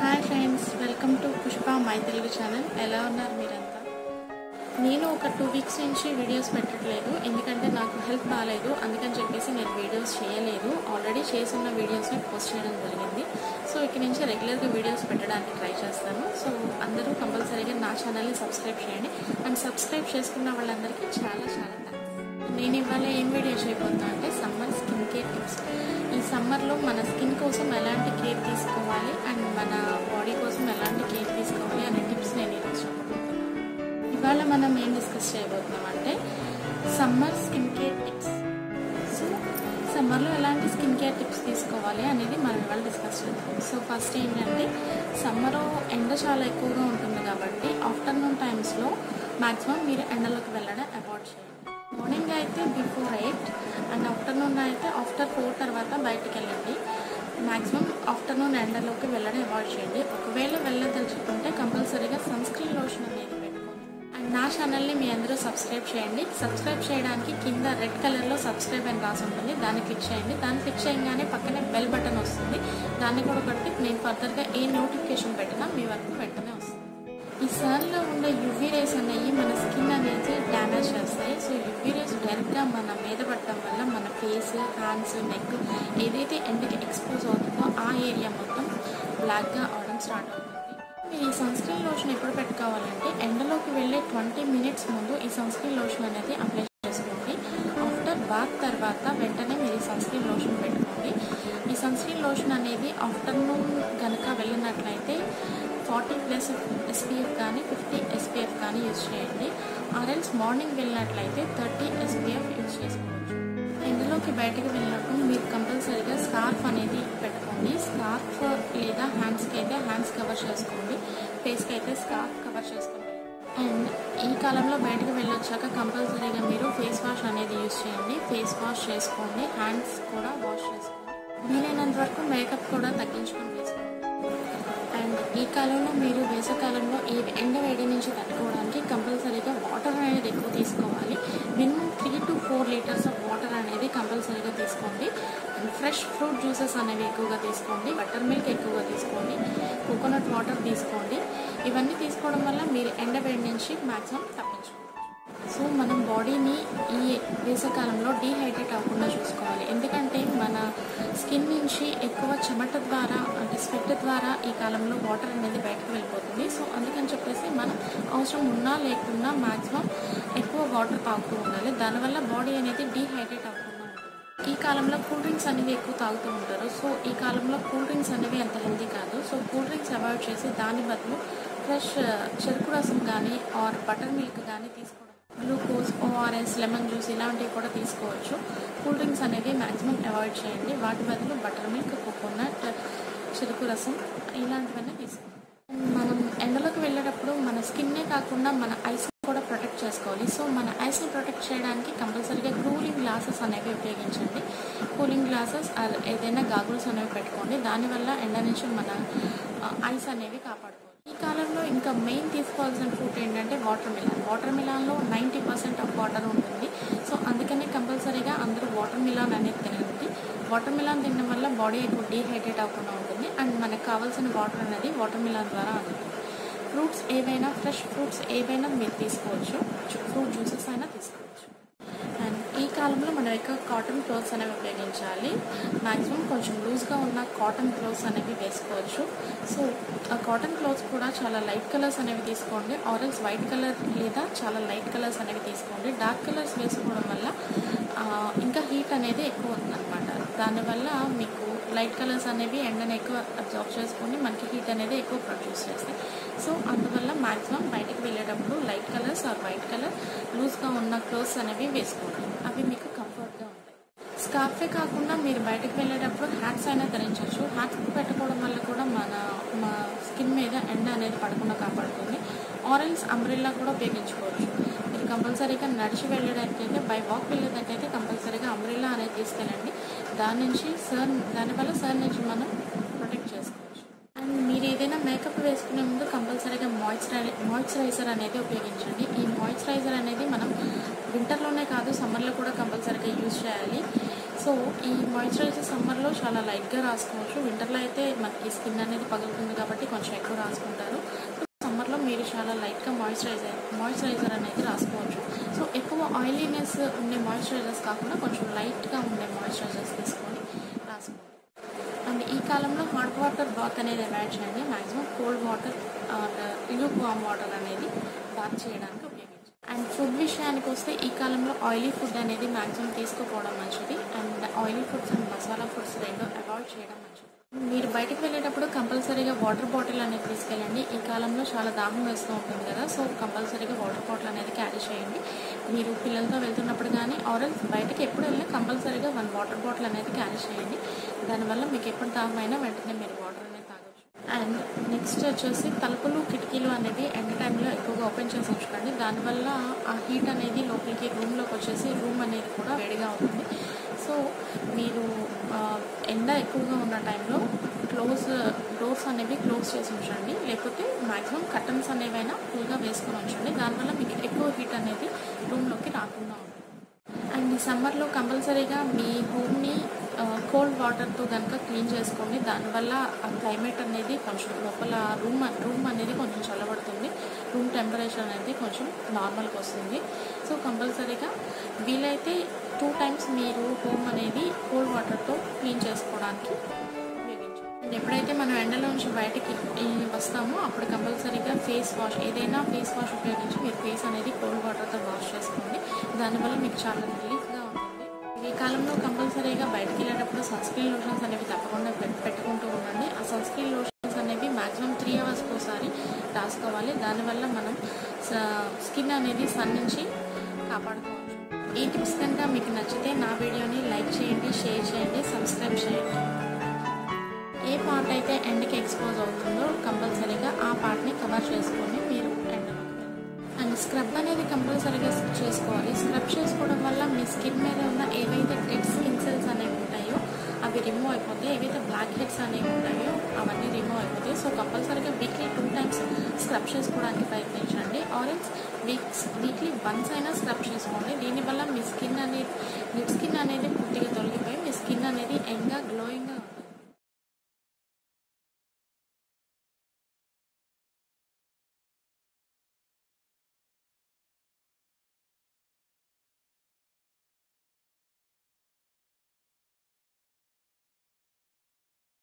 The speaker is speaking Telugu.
hi friends welcome to Pushpa my Telugu channel ఎలా ఉన్నారు మీరంతా నేను ఒక టూ వీక్స్ నుంచి వీడియోస్ పెట్టట్లేదు ఎందుకంటే నాకు హెల్త్ బాగాలేదు అందుకని చెప్పేసి నేను వీడియోస్ చేయలేదు ఆల్రెడీ చేస్తున్న వీడియోస్ని పోస్ట్ చేయడం జరిగింది సో ఇక నుంచి రెగ్యులర్గా వీడియోస్ పెట్టడానికి ట్రై చేస్తాను సో అందరూ కంపల్సరీగా నా ఛానల్ని సబ్స్క్రైబ్ చేయండి అండ్ సబ్స్క్రైబ్ చేసుకున్న వాళ్ళందరికీ చాలా చాలా థ్యాంక్స్ నేను ఇవాళ ఏం వీడియో చేయబోతున్నా అంటే సమ్మర్ స్కిన్ కేర్ టిప్స్ ఈ సమ్మర్లో మన స్కిన్ కోసం ఎలాంటి కేర్ తీసుకోవాలి అండ్ మన బాడీ కోసం ఎలాంటి కేర్ తీసుకోవాలి అనే టిప్స్ నేను ఈరోజు చెప్పబోతున్నాను ఇవాళ మనం ఏం డిస్కస్ చేయబోతున్నాం అంటే summer skin care tips so సమ్మర్లో ఎలాంటి స్కిన్ కేర్ టిప్స్ తీసుకోవాలి అనేది మనం ఇవాళ డిస్కస్ చేద్దాం సో ఫస్ట్ ఏంటంటే సమ్మర్ ఎండ చాలా ఎక్కువగా ఉంటుంది కాబట్టి ఆఫ్టర్నూన్ టైమ్స్లో మ్యాక్సిమం మీరు ఎండలోకి వెళ్ళడం అవాయిడ్ చేయండి మార్నింగ్ అయితే బిఫోర్ ఎయిట్ అండ్ ఆఫ్టర్నూన్ అయితే ఆఫ్టర్ ఫోర్ తర్వాత బయటికి వెళ్ళండి మ్యాక్సిమం ఆఫ్టర్నూన్ ఎండలోకి వెళ్ళడం అవాయిడ్ చేయండి ఒకవేళ వెళ్ళదలుచుకుంటే కంపల్సరీగా సన్ స్క్రీన్ లోషన్ అనేది పెట్టుకోండి అండ్ నా ఛానల్ని మీ అందరూ సబ్స్క్రైబ్ చేయండి సబ్స్క్రైబ్ చేయడానికి కింద రెడ్ కలర్లో సబ్స్క్రైబ్ అని రాసి ఉంటుంది దాన్ని క్లిక్ చేయండి దాన్ని క్లిక్ చేయగానే పక్కనే బెల్ బటన్ వస్తుంది దాన్ని కూడా కొట్టి నేను ఫర్దర్గా ఏ నోటిఫికేషన్ పెట్టినా మీ వరకు వెంటనే వస్తుంది ఈ సన్లో ఉండే యువీ రేస్ అనేవి మన స్కిన్ అనేది డ్యామేజ్ చేస్తాయి సో యువీ రేస్ డైరెక్ట్గా మన మీద పడటం వల్ల మన ఫేస్ హ్యాండ్స్ నెక్ ఏదైతే ఎండకి ఎక్స్పోజ్ అవుతుందో ఆ ఏరియా మొత్తం బ్లాక్గా అవడం స్టార్ట్ అవుతుంది మీరు ఈ సన్ స్క్రీన్ లోషన్ ఎప్పుడు పెట్టుకోవాలంటే ఎండలోకి వెళ్ళే ట్వంటీ మినిట్స్ ముందు ఈ సన్ స్క్రీన్ లోషన్ అనేది అప్లై చేసుకోండి ఆఫ్టర్ బాత్ తర్వాత వెంటనే మీరు ఈ సన్ స్క్రీన్ లోషన్ పెట్టుకోండి ఈ సన్ స్క్రీన్ లోషన్ అనేది ఆఫ్టర్నూన్ కనుక వెళ్ళినట్లయితే ఫార్టీ ప్లస్ ఎస్పీఎఫ్ కానీ ఫిఫ్టీ ఎస్పీఎఫ్ కానీ యూజ్ చేయండి ఆర్ఎల్స్ మార్నింగ్ వెళ్ళినట్లయితే థర్టీ ఎస్పీఎఫ్ యూజ్ చేసుకోవచ్చు ఎండలోకి బయటకు వెళ్ళినప్పుడు మీరు కంపల్సరీగా స్కార్ఫ్ అనేది పెట్టుకోండి స్కార్ఫ్ లేదా హ్యాండ్స్కి అయితే హ్యాండ్స్ కవర్ చేసుకోండి ఫేస్కి అయితే స్కార్ఫ్ కవర్ చేసుకోండి అండ్ ఈ కాలంలో బయటకు వెళ్ళొచ్చాక కంపల్సరీగా మీరు ఫేస్ వాష్ అనేది యూజ్ చేయండి ఫేస్ వాష్ చేసుకోండి హ్యాండ్స్ కూడా వాష్ చేసుకోండి వీలైనంత వరకు మేకప్ కూడా తగ్గించుకొని వేసుకోండి అండ్ ఈ కాలంలో మీరు వేసవకాలంలో ఈ ఎండ వేడి నుంచి తట్టుకోవడానికి కంపల్సరీగా వాటర్ అనేది ఎక్కువ తీసుకోవాలి minimum three to four litres of water అనేది కంపల్సరీగా తీసుకోండి అండ్ ఫ్రెష్ ఫ్రూట్ జ్యూసెస్ అనేవి ఎక్కువగా తీసుకోండి బటర్ మిల్క్ ఎక్కువగా తీసుకోండి కోకోనట్ వాటర్ తీసుకోండి ఇవన్నీ తీసుకోవడం వల్ల మీరు ఎండ వేడి నుంచి మ్యాక్సిమం తప్పించుకోవచ్చు సో మనం బాడీని ఈ వేసవకాలంలో డీహైడ్రేట్ అవ్వకుండా చూసుకోవాలి ఎందుకంటే మన స్కిన్ నుంచి ఎక్కువ చెమట ద్వారా అంటే స్వెట్ ద్వారా ఈ కాలంలో వాటర్ అనేది బయటకు వెళ్ళిపోతుంది సో అందుకని చెప్పేసి మనం అవసరం ఉన్నా లేకున్నా మ్యాక్సిమం ఎక్కువ వాటర్ తాగుతూ ఉండాలి దానివల్ల బాడీ అనేది డీహైడ్రేట్ అవ్వకుండా ఉంటుంది ఈ కాలంలో కూల్ డ్రింక్స్ అనేవి ఎక్కువ తాగుతూ ఉంటారు సో ఈ కాలంలో కూల్ డ్రింక్స్ అనేవి అంత హెల్తీ కాదు సో కూల్ డ్రింక్స్ అవాయిడ్ చేసి దాని బదులు ఫ్రెష్ చెరుకు రసం కానీ ఆర్ బటర్ మిల్క్ కానీ తీసుకోవడం గ్లూకోజ్ ఓఆర్ఎస్ లెమన్ జ్యూస్ ఇలాంటివి కూడా తీసుకోవచ్చు కూల్ డ్రింక్స్ అనేవి మ్యాక్సిమం అవాయిడ్ చేయండి వాటి బదులు బటర్ మిల్క్ కోకోనట్ చెరుకు రసం ఇలాంటివన్నీ తీసుకోండి మనం ఎండలోకి వెళ్ళేటప్పుడు మన స్కిన్నే కాకుండా మన ఐస్ కూడా ప్రొటెక్ట్ చేసుకోవాలి సో మన ఐస్ని ప్రొటెక్ట్ చేయడానికి కంపల్సరీగా కూలింగ్ గ్లాసెస్ అనేవి ఉపయోగించండి కూలింగ్ గ్లాసెస్ ఏదైనా గాగుల్స్ అనేవి పెట్టుకోండి దానివల్ల ఎండ నుంచి మన ఐస్ అనేవి కాపాడుకోవాలి ఈ కాలంలో ఇంకా మెయిన్ తీసుకోవాల్సిన ఫ్రూట్ ఏంటంటే watermelon watermelon ninety percent of water ఉంటుంది సో అందుకని కంపల్సరీగా అందరూ వాటర్ మిలాన్ అనేది తినండి వాటర్ మిలాన్ తినడం వల్ల బాడీ ఎక్కువ డీహైడ్రేట్ అవ్వకుండా ఉంటుంది అండ్ మనకు కావాల్సిన వాటర్ అనేది వాటర్ మిలాన్ ద్వారా అందుతుంది ఫ్రూట్స్ ఏవైనా ఫ్రెష్ ఫ్రూట్స్ ఏవైనా మీరు తీసుకోవచ్చు ఫ్రూట్ జ్యూసెస్ అయినా తీసుకోవచ్చు అండ్ ఈ కాలంలో మనం ఎక్కువ కాటన్ క్లోత్స్ అనేవి ఉపయోగించాలి మ్యాక్సిమం కొంచెం లూజ్గా ఉన్న కాటన్ క్లోత్స్ అనేవి వేసుకోవచ్చు సో ఆ కాటన్ క్లోత్స్ కూడా చాలా లైట్ కలర్స్ అనేవి తీసుకోండి ఆరెంజ్ వైట్ కలర్ లేదా చాలా లైట్ కలర్స్ అనేవి తీసుకోండి డార్క్ కలర్స్ వేసుకోవడం వల్ల ఇంకా హీట్ అనేది ఎక్కువ అవుతుందన్నమాట దానివల్ల మీకు లైట్ కలర్స్ అనేవి ఎండను ఎక్కువ అబ్జర్వ్ చేసుకొని మనకి హీట్ అనేది ఎక్కువ ప్రొడ్యూస్ చేస్తాయి సో అందువల్ల మ్యాక్సిమం బయటకు వెళ్ళేటప్పుడు light colours or white colour లూజ్గా ఉన్న క్లోత్స్ అనేవి వేసుకోండి అవి మీకు కంఫర్ట్గా ఉంటాయి స్కార్ఫే కాకుండా మీరు బయటకు వెళ్ళేటప్పుడు హ్యాట్స్ అయినా ధరించవచ్చు హ్యాట్స్ పెట్టుకోవడం వల్ల కూడా మన మా స్కిన్ మీద ఎండ అనేది పడకుండా కాపాడుతుంది ఆరెంజ్ అంబ్రిల్లా కూడా ఉపయోగించుకోవచ్చు మీరు కంపల్సరీగా నడిచి వెళ్ళడానికైతే బై వాక్ వెళ్ళేదానికైతే కంపల్సరీగా అంబ్రిల్లా అనేది తీసుకెళ్ళండి దాని నుంచి సర్ దానివల్ల సర్ నుంచి మనం ప్రొటెక్ట్ చేసుకోవచ్చు అండ్ మీరు ఏదైనా మేకప్ వేసుకునే ముందు కంపల్సరీగా మాయిశ్చరై మాయిశ్చరైజర్ అనేది ఉపయోగించండి ఈ మాయిశ్చరైజర్ అనేది మనం వింటర్లోనే కాదు సమ్మర్లో కూడా కంపల్సరీగా యూజ్ చేయాలి సో ఈ మాయిశ్చరైజర్ సమ్మర్లో చాలా లైట్గా రాసుకోవచ్చు వింటర్లో అయితే మనకి స్కిన్ అనేది పగులుతుంది కాబట్టి కొంచెం ఎక్కువ రాసుకుంటారు సో సమ్మర్లో మీరు చాలా లైట్గా మాయిశ్చరైజర్ మాయిశ్చరైజర్ అనేది రాసుకోవచ్చు సో ఎక్కువ ఆయిలీనెస్ ఉండే మాయిశ్చరైజర్స్ కాకుండా కొంచెం లైట్గా ఉండే మాయిశ్చరైజర్స్ తీసుకొని రాసుకోండి అండ్ ఈ కాలంలో హాట్ వాటర్ బాత్ అనేది అవాయిడ్ చేయండి maximum cold water lukewarm water అనేది బాత్ చేయడానికి ఉపయోగించండి అండ్ ఫుడ్ విషయానికి వస్తే ఈ కాలంలో ఆయిలీ ఫుడ్ అనేది మ్యాక్సిమం తీసుకోపోవడం మంచిది and oily foods and masala foods రెండు అవాయిడ్ చేయడం మంచిది మీరు బయటికి వెళ్ళేటప్పుడు కంపల్సరీగా వాటర్ బాటిల్ అనేది తీసుకెళ్ళండి ఈ కాలంలో చాలా దాహం వేస్తూ ఉంటుంది కదా సో కంపల్సరీగా వాటర్ బాటిల్ అనేది క్యారీ చేయండి మీరు పిల్లలతో వెళ్తున్నప్పుడు కానీ ఆరల్స్ బయటకి ఎప్పుడు వెళ్ళినా కంపల్సరీగా వన్ వాటర్ బాటిల్ అనేది క్యారీ చేయండి దానివల్ల మీకు ఎప్పుడు దాహం అయినా వెంటనే మీరు వాటర్ అనేది తాగొచ్చు అండ్ నెక్స్ట్ వచ్చేసి తలుపులు కిటికీలు అనేవి ఎండ టైంలో ఎక్కువగా ఓపెన్ చేసి ఉంచుకోండి దానివల్ల ఆ హీట్ అనేది లోపలికి రూమ్లోకి వచ్చేసి రూమ్ అనేది కూడా వేడిగా ఉంటుంది సో మీరు ఆ, ఎండ ఎక్కువగా ఉన్న టైంలో క్లోజ్ డోర్స్ అనేవి క్లోజ్ చేసి ఉంచండి లేకపోతే మ్యాక్సిమం కర్టన్స్ అనేవైనా ఫుల్గా వేసుకొని ఉంచండి దానివల్ల మీకు ఎక్కువ హీట్ అనేది రూమ్లోకి రాకుండా ఉంటుంది అండ్ ఈ సమ్మర్లో కంపల్సరీగా మీ హోమ్ని కోల్డ్ వాటర్తో కనుక క్లీన్ చేసుకోండి దానివల్ల ఆ క్లైమేట్ అనేది కొంచెం లోపల రూమ్ రూమ్ అనేది కొంచెం చల్లబడుతుంది రూమ్ టెంపరేచర్ అనేది కొంచెం నార్మల్కి వస్తుంది సో కంపల్సరీగా వీలైతే టూ టైమ్స్ మీరు హోమ్ అనేది కోల్డ్ వాటర్తో క్లీన్ చేసుకోవడానికి ఉపయోగించండి అండ్ ఎప్పుడైతే మనం ఎండలో నుంచి బయటకి ఈ వస్తామో అప్పుడు కంపల్సరీగా ఫేస్ వాష్ ఏదైనా ఫేస్ వాష్ ఉపయోగించి మీరు ఫేస్ అనేది కోల్డ్ వాటర్తో వాష్ చేసుకోండి దానివల్ల మీకు చాలా రిలీఫ్గా ఉంటుంది ఈ కాలంలో కంపల్సరీగా బయటకు వెళ్ళేటప్పుడు సన్ స్క్రీన్ లోషన్స్ అనేవి తప్పకుండా పెట్- పెట్టుకుంటూ ఉండండి ఆ సన్ స్క్రీన్ లోషన్స్ అనేవి మాక్సిమం త్రీ అవర్స్కి ఒకసారి రాసుకోవాలి దానివల్ల మనం స్కిన్ అనేది సన్ నుంచి కాపాడుకోవచ్చు ఈ టిప్స్ కనుక మీకు నచ్చితే నా వీడియోని లైక్ చేయండి షేర్ చేయండి సబ్స్క్రైబ్ చేయండి ఏ పార్ట్ అయితే ఎండ్కి ఎక్స్పోజ్ అవుతుందో కంపల్సరీగా ఆ పార్ట్ని కవర్ చేసుకొని మీరు ఎండలోకి వెళ్ళండి అండ్ స్క్రబ్ అనేది కంపల్సరీగా చేసుకోవాలి స్క్రబ్ చేసుకోవడం వల్ల మీ స్కిన్ మీద ఉన్న ఏవైతే డెడ్ స్కిన్ సెల్స్ అనేవి ఉంటాయో అవి రిమూవ్ అయిపోతాయి ఏవైతే బ్లాక్ హెడ్స్ అనేవి ఉంటాయో అవన్నీ రిమూవ్ అయిపోతాయి సో కంపల్సరీగా వీక్లీ టూ టైమ్స్ స్క్రబ్ చేసుకోవడానికి ప్రయత్నించండి ఆరెంజ్ వీక్స్ వీక్లీ వన్స్ అయినా స్క్రబ్ చేసుకోండి దీనివల్ల మీ స్కిన్ అనేది డెడ్ స్కిన్ అనేది పూర్తిగా తొలగిపోయి మీ స్కిన్ అనేది యంగ్గా గ్లోయింగ్గా